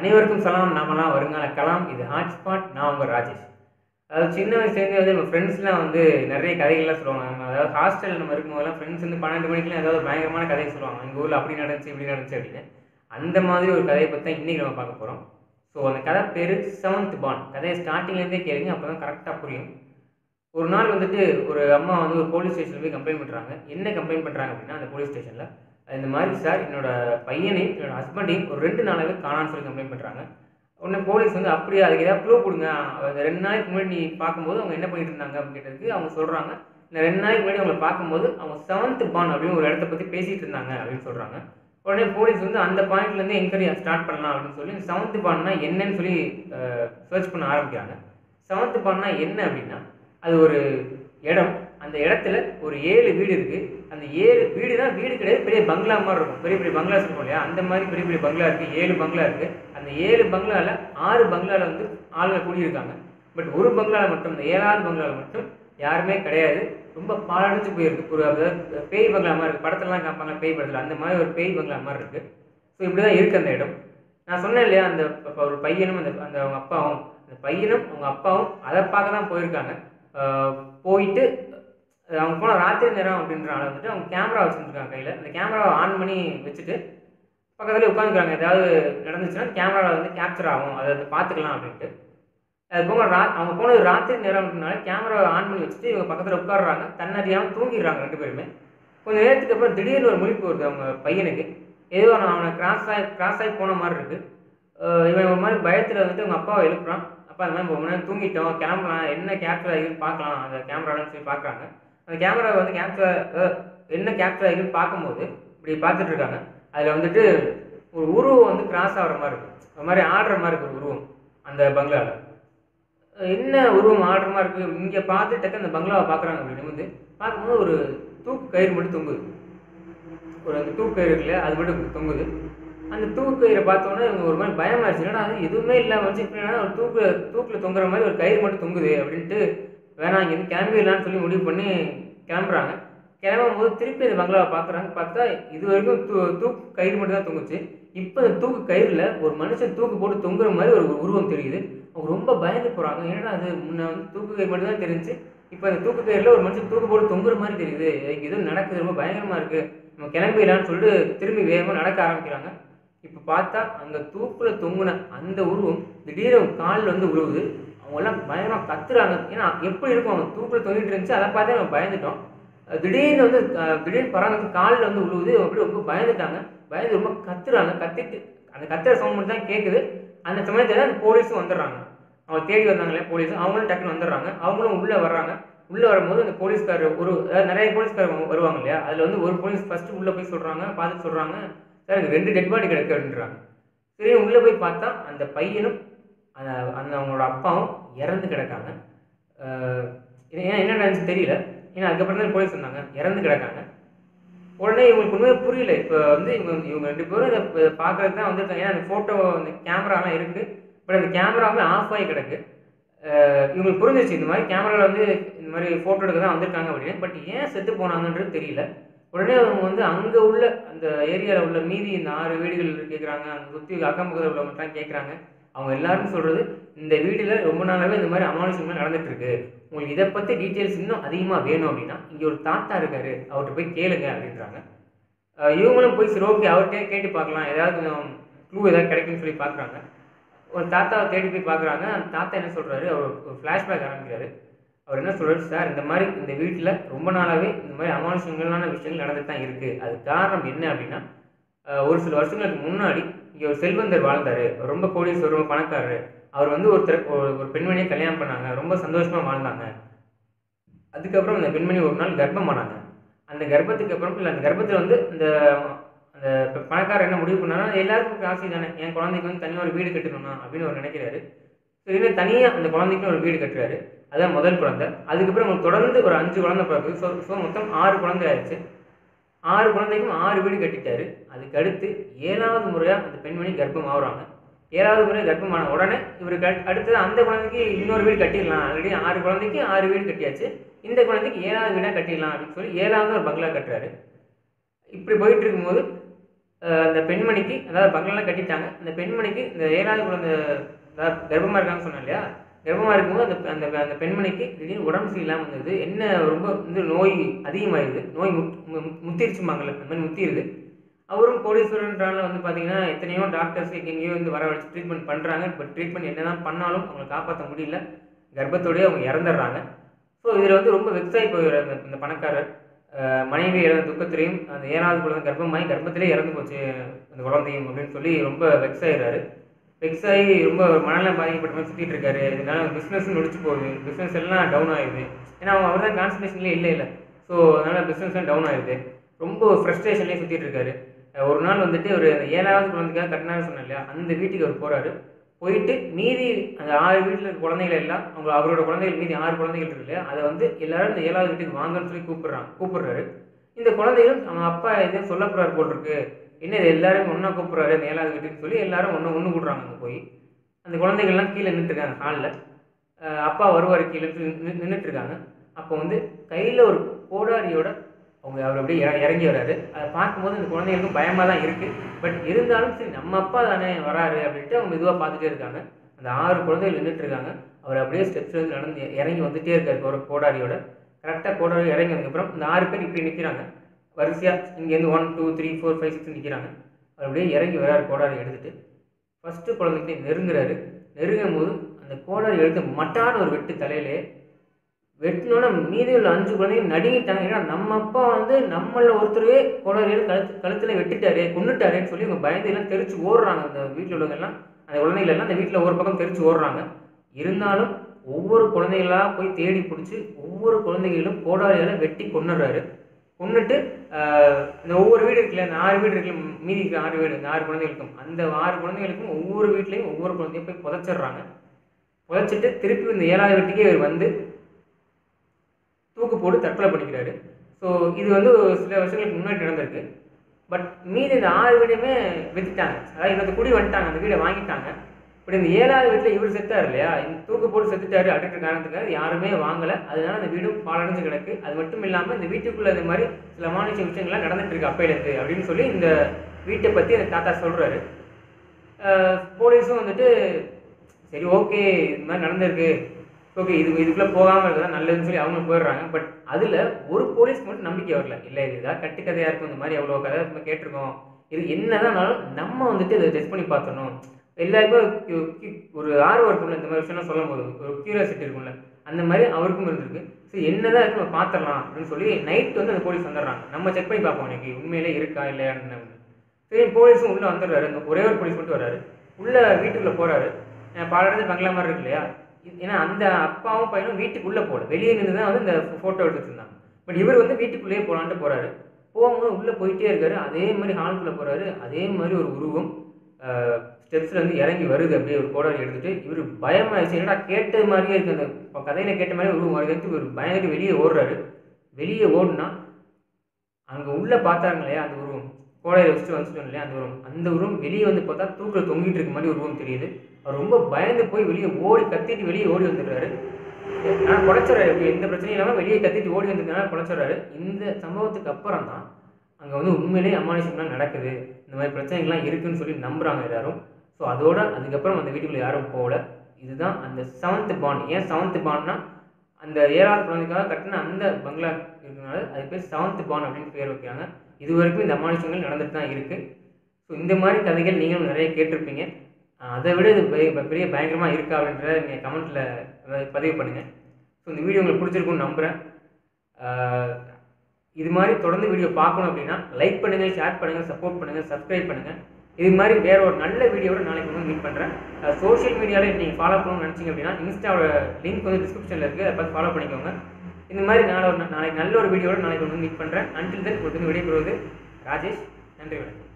அனைவருக்கும் சலாம் நாமெல்லாம் வருங்கால கலாம் இது ஹாட்ஸ்பாட் நான் உங்கள் ராஜேஷ் அதாவது சின்ன வயசுலேருந்து வந்து நம்ம ஃப்ரெண்ட்ஸ்லாம் வந்து நிறைய கதைகள்லாம் சொல்லுவாங்க நம்ம அதாவது ஹாஸ்டலில் நம்ம இருக்கும்போதெல்லாம் ஃப்ரெண்ட்ஸ் வந்து பன்னெண்டு மணிக்குலாம் ஏதாவது ஒரு பயங்கரமான கதையை சொல்லுவாங்க எங்கள் ஊரில் அப்படி நடந்துச்சு இப்படி நடந்துச்சு அப்படின்னு அந்த மாதிரி ஒரு கதையை பற்றி தான் இன்றைக்கி நம்ம பார்க்க போகிறோம் ஸோ அந்த கதை பேர் செவன்த் பான் கதையை ஸ்டார்டிங்லேருந்தே கேளுங்க அப்போ தான் கரெக்டாக புரியும் ஒரு நாள் வந்துட்டு ஒரு அம்மா வந்து ஒரு போலீஸ் ஸ்டேஷனில் போய் கம்ப்ளைண்ட் பண்ணுறாங்க என்ன கம்ப்ளைண்ட் பண்ணுறாங்க அப்படின்னா அந்த போலீஸ் ஸ்டேஷனில் இந்த மாதிரி சார் என்னோட பையனையும் என்னோட ஹஸ்பண்டையும் ஒரு ரெண்டு நாளாகவே காணான்னு சொல்லி கம்ப்ளைண்ட் பண்ணுறாங்க உடனே போலீஸ் வந்து அப்படியே அதுக்கு ஏதாவது ப்ரூவ் கொடுங்க அந்த ரெண்டு நாளைக்கு முன்னாடி நீ பார்க்கும்போது அவங்க என்ன பண்ணிட்டு இருந்தாங்க அப்படின்னு கேட்டதுக்கு அவங்க சொல்கிறாங்க இந்த ரெண்டு நாளைக்கு முன்னாடி அவங்களை பார்க்கும்போது அவங்க செவன்த் பான் அப்படின்னு ஒரு இடத்த பற்றி பேசிகிட்டு இருந்தாங்க அப்படின்னு சொல்கிறாங்க உடனே போலீஸ் வந்து அந்த பாயிண்ட்லேருந்து என்கொயரி ஸ்டார்ட் பண்ணலாம் அப்படின்னு சொல்லி செவன்த் பான்னா என்னன்னு சொல்லி சர்ச் பண்ண ஆரம்பிக்கிறாங்க செவன்த் பான்னா என்ன அப்படின்னா அது ஒரு இடம் அந்த இடத்துல ஒரு ஏழு வீடு இருக்குது அந்த ஏழு வீடு தான் வீடு கிடையாது பெரிய பங்களா மாதிரி இருக்கும் பெரிய பெரிய பங்களாஸ் இருக்கும் இல்லையா அந்த மாதிரி பெரிய பெரிய பங்களா இருக்குது ஏழு பங்களா இருக்குது அந்த ஏழு பங்களாவில் ஆறு பங்களாவில் வந்து ஆளுங்க கூடியிருக்காங்க பட் ஒரு பங்களாவில் மட்டும் இந்த ஏழாவது பங்களாவில் மட்டும் யாருமே கிடையாது ரொம்ப பாலடைஞ்சு போயிருக்கு ஒரு அதாவது பேய் பங்களா மாதிரி இருக்குது படத்துலலாம் காப்பாங்க பேய் படத்தில் அந்த மாதிரி ஒரு பேய் பங்களா மாதிரி இருக்குது ஸோ இப்படி தான் இருக்குது அந்த இடம் நான் சொன்னேன் இல்லையா அந்த இப்போ ஒரு பையனும் அந்த அந்த அவங்க அப்பாவும் அந்த பையனும் அவங்க அப்பாவும் அதை பார்க்க தான் போயிருக்காங்க போயிட்டு அவங்க போன ராத்திரி நேரம் அப்படின்றனால வந்துட்டு அவங்க கேமரா வச்சுருக்காங்க கையில் அந்த கேமராவை ஆன் பண்ணி வச்சுட்டு பக்கத்துலேயே உட்காந்துக்கிறாங்க ஏதாவது நடந்துச்சுன்னா கேமராவில் வந்து கேப்சர் ஆகும் அதை வந்து பார்த்துக்கலாம் அப்படின்ட்டு அது போக ரா அவங்க போனது ராத்திரி நேரம் அப்படின்னால கேமராவை ஆன் பண்ணி வச்சுட்டு இவங்க பக்கத்தில் உட்காடுறாங்க தன்னறியாமல் தூங்கிடுறாங்க ரெண்டு பேருமே கொஞ்சம் நேரத்துக்கு அப்புறம் திடீர்னு ஒரு முழிப்பு வருது அவங்க பையனுக்கு ஏதோ நான் அவனை கிராஸ் ஆகி கிராஸ் ஆகி போன மாதிரி இருக்குது இவன் ஒரு மாதிரி பயத்தில் வந்துட்டு அவங்க அப்பாவை எழுப்புறான் அப்பா அந்த மாதிரி ரொம்ப நேரம் தூங்கிட்டோம் கிளம்பலாம் என்ன கேப்சர் ஆகிருக்குன்னு பார்க்கலாம் அந்த கேமராலன்னு சொல்லி பார்க்குறாங்க அந்த கேமரா வந்து கேப்சர் என்ன கேப்சர் ஆகிருக்குன்னு பார்க்கும்போது இப்படி பார்த்துட்டு இருக்காங்க அதில் வந்துட்டு ஒரு உருவம் வந்து கிராஸ் ஆகிற மாதிரி இருக்குது ஒரு மாதிரி ஆடுற மாதிரி இருக்குது ஒரு உருவம் அந்த பங்களாவில் என்ன உருவம் ஆடுற மாதிரி இருக்குது இங்கே பார்த்து டக்கு அந்த பங்களாவை பார்க்குறாங்க அப்படின்னு வந்து பார்க்கும்போது ஒரு தூக்கு கயிறு மட்டும் தொங்குது ஒரு அந்த தூக்கு கயிறு இருக்குல்ல அது மட்டும் தொங்குது அந்த தூக்கு கயிறை பார்த்தோன்னே இவங்க ஒரு மாதிரி பயமாயிருச்சு என்னடா அது எதுவுமே இல்லாமல் வச்சு இப்படி ஒரு தூக்கு தூக்கில் தொங்குற மாதிரி ஒரு கயிறு மட்டும் தொங்குது அப்படின்ட்டு வேணாம் இங்கேருந்து கிளம்பிடலான்னு சொல்லி முடிவு பண்ணி கிளம்புறாங்க கிளம்பும் போது திருப்பி அந்த பங்களாவை பார்க்குறாங்க பார்த்தா இது வரைக்கும் தூ தூக்கு கயிறு மட்டும் தான் தொங்குச்சு இப்போ அந்த தூக்கு கயிறில் ஒரு மனுஷன் தூக்கு போட்டு தொங்குற மாதிரி ஒரு உருவம் தெரியுது அவங்க ரொம்ப பயந்து போகிறாங்க ஏன்னா அது முன்ன வந்து தூக்கு கயிறு மட்டும் தான் தெரிஞ்சு இப்போ அந்த தூக்கு கயிறில் ஒரு மனுஷன் தூக்கு போட்டு தொங்குற மாதிரி தெரியுது இங்கே எதுவும் நடக்குது ரொம்ப பயங்கரமாக இருக்குது நம்ம கிளம்பிடலான்னு சொல்லிட்டு திரும்பி வேகமாக நடக்க ஆரம்பிக்கிறாங்க இப்போ பார்த்தா அங்கே தூக்கில் தொங்குன அந்த உருவம் திடீர்னு காலில் வந்து உழுவுது அவங்கெல்லாம் பயங்கரமாக கத்துறாங்க ஏன்னா எப்படி இருக்கும் அவங்க தூக்கில் தொங்கிட்டு இருந்துச்சு அதை பார்த்தே நம்ம பயந்துட்டோம் திடீர்னு வந்து திடீர்னு பராங்க காலில் வந்து உழுவுது அப்படி ரொம்ப பயந்துட்டாங்க பயந்து ரொம்ப கத்துறாங்க கத்திட்டு அந்த கத்துற சவுண்ட் மட்டும் தான் கேட்குது அந்த சமயத்தில் அந்த போலீஸும் வந்துடுறாங்க அவங்க தேடி வந்தாங்களே போலீஸ் அவங்களும் டக்குன்னு வந்துடுறாங்க அவங்களும் உள்ளே வர்றாங்க உள்ளே வரும்போது அந்த போலீஸ்காரர் ஒரு அதாவது நிறைய போலீஸ்காரர் வருவாங்க இல்லையா அதில் வந்து ஒரு போலீஸ் ஃபஸ்ட்டு உள்ளே போய் சொல்கிறாங்க பார்த்துட்டு சொல்கிறாங்க சார் எனக்கு ரெண்டு டெட் பாடி கிடக்கு அப்படின்றாங்க சரி உள்ளே போய் பார்த்தா அந்த பையனும் அந்த அந்த அவங்களோட அப்பாவும் இறந்து கிடக்காங்க ஏன் என்ன நடந்துச்சு தெரியல ஏன்னா அதுக்கப்புறம் தான் போலீஸ் சொன்னாங்க இறந்து கிடக்காங்க உடனே இவங்களுக்கு உண்மையே புரியல இப்போ வந்து இவங்க இவங்க ரெண்டு பேரும் இதை பார்க்கறதுக்கு தான் வந்திருக்காங்க ஏன்னா அந்த ஃபோட்டோ அந்த கேமராலாம் இருக்குது பட் அந்த கேமராவுமே ஆஃப் ஆகி கிடக்கு இவங்களுக்கு புரிஞ்சிச்சு இந்த மாதிரி கேமராவில் வந்து இந்த மாதிரி ஃபோட்டோ எடுக்க தான் வந்திருக்காங்க அப்படின்னு பட் ஏன் செத்து போனாங்கன்றது தெரியல உடனே அவங்க வந்து அங்கே உள்ள அந்த ஏரியாவில் உள்ள மீதி இந்த ஆறு வீடுகள் கேட்குறாங்க அங்கே சுற்றி அக்கம் பக்கத்தில் உள்ளவங்கள்லாம் கேட்குறாங்க அவங்க எல்லாரும் சொல்கிறது இந்த வீட்டில் ரொம்ப நாளாகவே இந்த மாதிரி அமானுஷங்கள் நடந்துட்டு இருக்கு உங்களுக்கு இதை பற்றி டீட்டெயில்ஸ் இன்னும் அதிகமாக வேணும் அப்படின்னா இங்கே ஒரு தாத்தா இருக்காரு அவர்கிட்ட போய் கேளுங்க அப்படின்றாங்க இவங்களும் போய் சரி ஓகே அவர்கிட்டே கேட்டு பார்க்கலாம் ஏதாவது க்ளூ ஏதாவது கிடைக்குன்னு சொல்லி பார்க்குறாங்க ஒரு தாத்தாவை தேடி போய் பார்க்குறாங்க அந்த தாத்தா என்ன சொல்கிறாரு அவர் ஒரு ஃப்ளாஷ்பேக் ஆரம்பிக்கிறாரு அவர் என்ன சொல்கிறாரு சார் இந்த மாதிரி இந்த வீட்டில் ரொம்ப நாளாகவே இந்த மாதிரி அமானுஷங்களான விஷயங்கள் நடந்துட்டு தான் இருக்குது அது காரணம் என்ன அப்படின்னா ஒரு சில வருஷங்களுக்கு முன்னாடி இங்கே ஒரு செல்வந்தர் வாழ்ந்தார் ரொம்ப கோடீஸ்வரர் ரொம்ப பணக்காரர் அவர் வந்து ஒருத்தர் ஒரு பெண்மணியை கல்யாணம் பண்ணாங்க ரொம்ப சந்தோஷமாக வாழ்ந்தாங்க அதுக்கப்புறம் அந்த பெண்மணி ஒரு நாள் கர்ப்பமானாங்க அந்த கர்ப்பத்துக்கு அப்புறம் இல்லை அந்த கர்ப்பத்தில் வந்து இந்த அந்த பணக்காரர் என்ன முடிவு பண்ணாங்கன்னா எல்லாருக்கும் ஆசை தானே என் குழந்தைக்கு வந்து தனியாக ஒரு வீடு கட்டணும்னா அப்படின்னு அவர் நினைக்கிறாரு சரி தனியாக அந்த குழந்தைக்கு ஒரு வீடு கட்டுறாரு அதான் முதல் குழந்தை அதுக்கப்புறம் அவங்களுக்கு தொடர்ந்து ஒரு அஞ்சு குழந்தை பிறகு ஸோ ஸோ மொத்தம் ஆறு குழந்தை ஆயிடுச்சு ஆறு குழந்தைக்கும் ஆறு வீடு கட்டிட்டாரு அதுக்கு அடுத்து ஏழாவது முறையாக அந்த பெண்மணி கர்ப்பம் ஆகுறாங்க ஏழாவது முறை கர்ப்பமான உடனே இவருக்கு அடுத்தது அந்த குழந்தைக்கு இன்னொரு வீடு கட்டிடலாம் ஆல்ரெடி ஆறு குழந்தைக்கு ஆறு வீடு கட்டியாச்சு இந்த குழந்தைக்கு ஏழாவது வீடாக கட்டிடலாம் அப்படின்னு சொல்லி ஏழாவது ஒரு பங்களா கட்டுறாரு இப்படி போயிட்டு இருக்கும்போது அஹ் அந்த பெண்மணிக்கு அதாவது பங்களாலாம் கட்டிட்டாங்க அந்த பெண்மணிக்கு இந்த ஏழாவது குழந்தை அதாவது கர்ப்பமாக இருக்காங்கன்னு சொன்னேன் இல்லையா கர்ப்பமாக இருக்கும்போது அந்த அந்த அந்த பெண்மணிக்கு திடீர்னு உடம்பு சரியில்லாமல் இருந்தது என்ன ரொம்ப வந்து நோய் அதிகமாயிருது நோய் முத் மு- முத்திருச்சுமாங்கல்ல அந்த மாதிரி முத்திருது அவரும் கோடீஸ்வரன்றால வந்து பார்த்தீங்கன்னா எத்தனையோ டாக்டர்ஸ் எங்கெங்கேயோ வந்து வர வச்சு ட்ரீட்மெண்ட் பண்ணுறாங்க பட் ட்ரீட்மெண்ட் என்ன தான் பண்ணாலும் அவங்களை காப்பாற்ற முடியல கர்ப்பத்தோடயே அவங்க இறந்துடுறாங்க ஸோ இதில் வந்து ரொம்ப வெக்ஸாகி போயிடுறாரு அந்த இந்த பணக்காரர் அஹ் மனைவி இறந்த துக்கத்திலையும் அந்த ஏழாவது குழந்தை கர்ப்பமாகி கர்ப்பத்திலே இறந்து போச்சு அந்த குழந்தையும் அப்படின்னு சொல்லி ரொம்ப வெக்ஸ் ஆயிடுறாரு வெக்ஸ் ஆகி ரொம்ப மனநலம் பாதிக்கப்பட்ட மாதிரி சுற்றிட்டு இருக்காரு இதனால பிஸ்னஸ் முடிச்சு போகுது பிஸ்னஸ் எல்லாம் டவுன் ஆயிடுது ஏன்னா அவங்க அவர் தான் கான்சன்ட்ரேஷன்லேயே இல்லை இல்லை ஸோ அதனால பிஸ்னஸ் டவுன் ஆயிடுது ரொம்ப ஃப்ரஸ்ட்ரேஷன்லேயே சுற்றிட்டு இருக்காரு அஹ் ஒரு நாள் வந்துட்டு ஒரு அந்த ஏழாவது குழந்தைக்காக கட்டினாரு சொன்னேன் இல்லையா அந்த வீட்டுக்கு அவர் போறாரு போயிட்டு மீதி அந்த ஆறு வீட்டில் இருக்க குழந்தைகள் எல்லாம் அவங்க அவரோட குழந்தைகள் மீதி ஆறு குழந்தைகள் இருக்கு இல்லையா அதை வந்து எல்லாரும் இந்த ஏழாவது வீட்டுக்கு வாங்கன்னு சொல்லி கூப்பிடுறாங்க கூப்பிடுறாரு இந்த குழந்தைகளும் அவன் அப்பா எதுவும் சொல்ல போறாரு போல் இருக்கு என்ன இது எல்லாரும் ஒன்றா கூப்பிடுறாரு அந்த ஏழாவது வீட்டுக்கு சொல்லி எல்லாரும் ஒன்று ஒன்று கூடுறாங்க அங்கே போய் அந்த குழந்தைகள்லாம் கீழே நின்றுருக்காங்க ஹாலில் அப்பா வருவார் கீழே நின்றுட்டு இருக்காங்க அப்போ வந்து கையில் ஒரு கோடாரியோட அவங்க அவர் அப்படியே இற- இறங்கி வராரு அதை பார்க்கும்போது இந்த குழந்தைகளுக்கும் பயமாக தான் இருக்குது பட் இருந்தாலும் சரி நம்ம அப்பா தானே வராரு அப்படின்ட்டு அவங்க மெதுவாக பார்த்துட்டே இருக்காங்க அந்த ஆறு குழந்தைகள் நின்றுட்டு இருக்காங்க அவர் அப்படியே ஸ்டெப்ஸ் வந்து நடந்து இறங்கி வந்துட்டே இருக்காரு ஒரு கோடாரியோட கரெக்டாக கோடாரி இறங்கி வந்ததுக்கப்புறம் இந்த ஆறு பேர் இப்படி நிற்கிறாங்க வரிசையாக இங்கேருந்து one two three four five six நிற்கிறாங்க அவர் அப்படியே இறங்கி வராரு கோடாரி எடுத்துட்டு ஃபஸ்ட்டு குழந்தைகிட்டே நெருங்குறாரு நெருங்கும் போது அந்த கோடாரி எடுத்து மட்டான ஒரு வெட்டு தலையிலே வெட்டினோன்னா மீதி உள்ள அஞ்சு குழந்தைங்க நடுங்கிட்டாங்க ஏன்னா நம்ம அப்பா வந்து நம்மள ஒருத்தரே கோடாரியில் கழுத்து கழுத்தில் வெட்டிட்டாரு கொண்டுட்டாரேன்னு சொல்லி அவங்க பயந்து எல்லாம் தெரிச்சு ஓடுறாங்க அந்த வீட்டில் உள்ளவங்க எல்லாம் அந்த குழந்தைகள் எல்லாம் அந்த வீட்டில் ஒரு பக்கம் தெரிச்சு ஓடுறாங்க இருந்தாலும் ஒவ்வொரு குழந்தைகளா போய் தேடி பிடிச்சி ஒவ்வொரு குழந்தைகளும் கோடாரியால் வெட்டி கொண்டுடுறாரு கொண்டுட்டு ஆஹ், இந்த ஒவ்வொரு வீடு இருக்குல்ல இந்த ஆறு வீடு இருக்குல்ல மீதி இருக்கிற ஆறு வீடு இந்த ஆறு குழந்தைகளுக்கும் அந்த ஆறு குழந்தைகளுக்கும் ஒவ்வொரு வீட்லேயும் ஒவ்வொரு குழந்தையும் போய் புதைச்சிடுறாங்க புதைச்சிட்டு திருப்பி இந்த ஏழாவது வீட்டுக்கே இவர் வந்து தூக்கு போட்டு தற்கொலை பண்ணிக்கிறாரு ஸோ இது வந்து ஒரு சில வருஷங்களுக்கு முன்னாடி நடந்திருக்கு பட் மீதி இந்த ஆறு வீடையுமே வித்துட்டாங்க அதாவது இன்னொரு குடி வந்துட்டாங்க அந்த வீடை வாங்கிட்டாங்க பட் இந்த ஏழாவது வீட்டில் இவர் செத்தார் இல்லையா இந்த தூக்கு போட்டு செத்துட்டாரு அப்படின்ற காரணத்துக்காக யாருமே வாங்கலை அதனால அந்த வீடும் பாலடைஞ்சு கிடக்கு அது மட்டும் இல்லாமல் இந்த வீட்டுக்குள்ள இந்த மாதிரி சில மானுஷ விஷயங்கள்லாம் நடந்துட்டு இருக்கு அப்பையிலேருந்து அப்படின்னு சொல்லி இந்த வீட்டை பற்றி அந்த தாத்தா சொல்கிறாரு போலீஸும் வந்துட்டு சரி ஓகே இது மாதிரி நடந்திருக்கு ஓகே இது இதுக்குள்ளே போகாமல் இருக்கிறதா நல்லதுன்னு சொல்லி அவங்க போயிடுறாங்க பட் அதில் ஒரு போலீஸ்க்கு மட்டும் நம்பிக்கை வரல இல்லை இது ஏதாவது கட்டுக்கதையாக இருக்கும் இந்த மாதிரி அவ்வளோ கதை நம்ம கேட்டிருக்கோம் இது என்னதானாலும் நம்ம வந்துட்டு இதை டெஸ்ட் பண்ணி பார்த்துடணும் எல்லாருக்கும் கு- கு- ஒரு ஆர்வம் இருக்கும்ல இந்த மாதிரி விஷயம்லாம் சொல்லும் போது ஒரு கியூரியாசிட்டி இருக்கும்ல அந்த மாதிரி அவருக்கும் இருந்திருக்கு சரி என்னதான் இருக்கு நம்ம பார்த்துடலாம் அப்படின்னு சொல்லி நைட் வந்து அந்த போலீஸ் வந்துடுறாங்க நம்ம செக் பண்ணி பார்ப்போம் இன்னைக்கு உண்மையிலே இருக்கா இல்லையான்னு சரி போலீஸும் உள்ளே வந்துடுறாரு அந்த ஒரே ஒரு போலீஸ் மட்டும் வராரு உள்ள வீட்டுக்குள்ளே போறாரு அஹ் பாலடைஞ்ச பங்களா மாதிரி இருக்கு இல்லையா இது- ஏன்னா அந்த அப்பாவும் பையனும் வீட்டுக்குள்ளே போகல வெளியே நின்று தான் வந்து இந்த ஃபோட்டோ எடுத்துட்டு இருந்தாங்க பட் இவர் வந்து வீட்டுக்குள்ளேயே போகலான்ட்டு போறாரு போகும்போது உள்ளே போயிட்டே இருக்காரு அதே மாதிரி ஹாலுக்குள்ளே போறாரு அதே மாதிரி ஒரு உருவம் ஸ்டெப்ஸ்ல இருந்து இறங்கி வருது அப்படியே ஒரு கோடாரி எடுத்துட்டு இவர் பயமாயிடுச்சு என்னடா கேட்டது மாதிரியே இருக்கு அந்த இப்போ கதையில கேட்ட மாதிரி உருவம் வருது இவர் பயந்துட்டு வெளியே ஓடுறாரு வெளியே ஓடுனா அங்கே உள்ள பார்த்தாங்க இல்லையா அந்த உருவம் கோடையில் வச்சுட்டு வந்துட்டோம் இல்லையா அந்த உருவம் அந்த உருவம் வெளியே வந்து பார்த்தா தூக்கில் தொங்கிட்டு இருக்க மாதிரி உருவம் தெரியுது அவர் ரொம்ப பயந்து போய் வெளியே ஓடி கத்திட்டு வெளியே ஓடி வந்துடுறாரு ஆனால் குறைச்சிடறாரு எப்படி எந்த பிரச்சனையும் இல்லாமல் வெளியே கத்திட்டு ஓடி வந்ததுனால குறைச்சிடறாரு இந்த சம்பவத்துக்கு அப்புறம் தான் அங்கே வந்து உண்மையிலேயே அமானுஷம்லாம் நடக்குது இந்த மாதிரி பிரச்சனைகள்லாம் இருக்குன்னு சொல்லி நம்புறாங்க எல்லாரும் ஸோ அதோட அதுக்கப்புறம் அந்த வீட்டுக்குள்ள யாரும் போகல இதுதான் அந்த செவன்த் பாண்ட் ஏன் செவன்த் பாண்ட்னா அந்த ஏழாவது குழந்தைக்காக கட்டின அந்த பங்களா இருக்கனால அது பேர் செவன்த் பாண்ட் அப்படின்னு பேர் வைக்கிறாங்க இது வரைக்கும் இந்த அமானுஷங்கள் நடந்துட்டு தான் இருக்குது ஸோ இந்த மாதிரி கதைகள் நீங்களும் நிறைய கேட்டிருப்பீங்க அஹ் அதை விட இது பெரிய பெரிய பயங்கரமாக இருக்கா அப்படின்றத நீங்கள் கமெண்ட்டில் பதிவு பண்ணுங்கள் ஸோ இந்த வீடியோ உங்களுக்கு பிடிச்சிருக்கும்னு நம்புகிறேன் அஹ் இது மாதிரி தொடர்ந்து வீடியோ பார்க்கணும் அப்படின்னா லைக் பண்ணுங்கள் ஷேர் பண்ணுங்கள் சப்போர்ட் பண்ணுங்கள் சப்ஸ்கிரைப் பண்ணுங்கள் இது மாதிரி வேற ஒரு நல்ல வீடியோவோட நாளைக்கு வந்து மீட் பண்ணுறேன் சோஷியல் மீடியாவில் நீங்கள் ஃபாலோ பண்ணணும்னு நினச்சிங்க அப்படின்னா இன்ஸ்டாவோட லிங்க் வந்து டிஸ்கிரிப்ஷனில் இருக்குது அதை பார்த்து ஃபாலோ பண்ணிக்கோங்க இந்த மாதிரி நாளை ஒரு நாளைக்கு நல்ல ஒரு வீடியோட நாளைக்கு வந்து மீட் பண்ணுறேன் அன்டில் தென் உங்களுக்கு விடைபெறுவது ராஜேஷ் நன்றி வணக்கம்